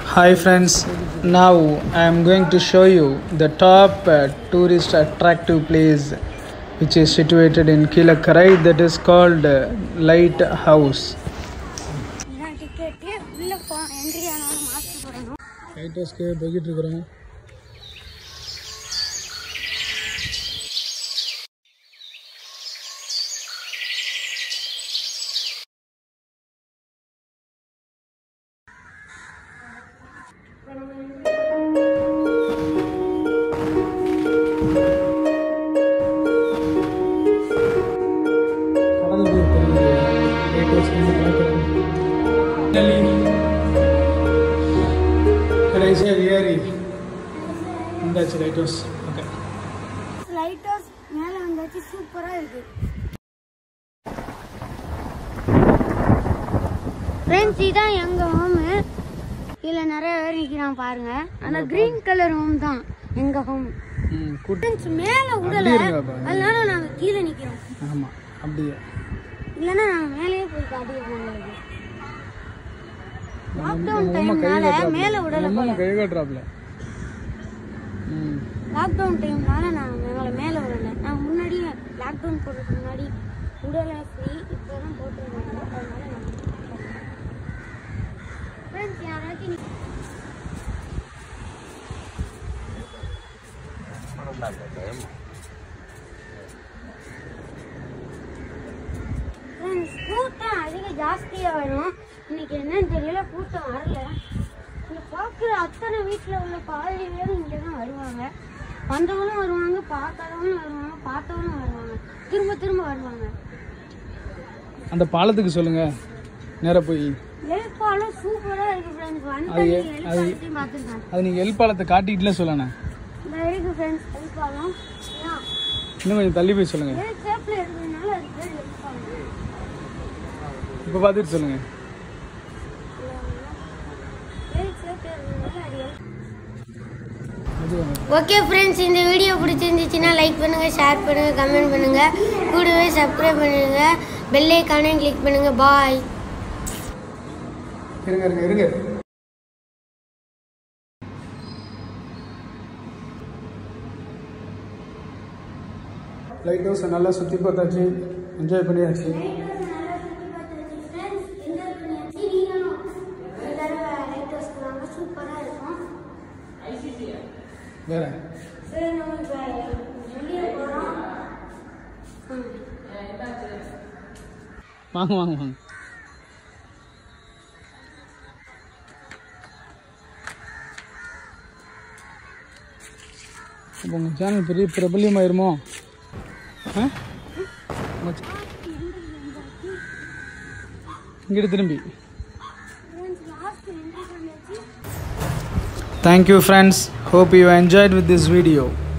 Hi friends, now I am going to show you the top uh, tourist attractive place which is situated in Kilakarai that is called uh, Lighthouse. இதான் ticket உள்ளே போ entry ஆனாலும் mask போடணும் light ஹவுஸ்க்கு போய்கிட்டு இருக்கிறோம் கடலுக்கு தெரியுது light house வந்து பார்க்குறோம் கடைசியாக ஏறி இந்தாச்சு lighthouse okay lighthouse மேலே வந்தாச்சு சூப்பராக இருக்கு ஃப்ரெண்ட்ஸ் இதான் எங்கள் ஹோமு இதில் நிறைய பேர் நிற்கிறான் பாருங்க ஆனால் க்ரீன் கலர் ஹோம் தான் எங்கள் ஹோம் ம் கூட்டு ஃப்ரெண்ட்ஸ் மேலே விடலை அப்படி இருங்க பாருங்க. அதனால நாங்கள் கீழே நிற்கிறோம் ஆமாம் அப்படியே இல்லைன்னா நாங்கள் மேலேயே போய் காட்டியிருப்போம் உங்களுக்கு லாக்டவுன் உங்க அம்மா கை டைம்னால காட்டுறாப்புல. மேலே உங்க விடலை அம்மா கை காட்டுறாப்புல ம் லாக்டவுன் டைம்னால நான் எங்களை மேலே விடலை நான் முன்னாடியே லாக்டவுன் போடுறதுக்கு முன்னாடி விடலை ஃப்ரீ இப்போ தான் போட்டுருந்தாங்க அதனால நான் ஃப்ரெண்ட்ஸ் யாராச்சும் நீ- Friends, கூட்டம் அதிக ஜாஸ்தியாக வரும் இன்னைக்கு என்னன்னு தெரியல கூட்டம் வரல இங்க பார்க்குற அத்தனை வீட்டில் உள்ள பாதி பேர் இங்கே தான் வருவாங்க வந்தவங்களும் வருவாங்க பார்க்காதவங்களும் வருவாங்க பார்த்தவங்களும் வருவாங்க திரும்ப திரும்ப வருவாங்க அந்த பாலத்துக்கு சொல்லுங்க நேரா போய் எழுப்பாலும் சூப்பராக இருக்கு ஃப்ரெண்ட்ஸ் வந்து அது- அது- எழுப்பாலத்தையும் பார்த்துருக்கேன் அது நீங்கள் எல் பாலத்தை காட்டிட்டுல சொல்லணே இந்த இருக்கு ஃப்ரெண்ட்ஸ் எழுப்பாலம் இன்னும் கொஞ்சம் தள்ளி போய் சொல்லுங்க ஏழு சேப்பில் இருக்கிறதுனால அது பேர் எழுப்பாலம் இப்போ பார்த்துட்டு சொல்லுங்க ஏழு சேப்பில் இருக்கிறதுனால அது எழு- மெதுவா. ஓகே ஃப்ரெண்ட்ஸ் இந்த வீடியோ பிடிச்சிருந்துச்சுன்னா லைக் பண்ணுங்கள் ஷேர் பண்ணுங்கள் கமெண்ட் பண்ணுங்கள் கூடவே சப்ஸ்கிரைப் பண்ணுங்க பெல் ஐக்கானே கிளிக் பண்ணுங்கள் பாய் இருங்க இருங்க இருங்க லைட் ஹவுஸ் நல்லா சுற்றி பார்த்தாச்சு என்ஜாய் பண்ணியாச்சு சூப்பராக இருக்கும் வேற சரி நம்ம இப்போ வெளியே போகிறோம் வாங்க வாங்க வாங்க இப்போ உங்கள் சேனல் பெரிய பிரபல்யமாயிருமோ ஆ உங்க channel- இங்கிட்டு திரும்பி லாஸ்ட் என்ட்ரி பண்ணியாச்சு Thank you friends. Hope you enjoyed with this video.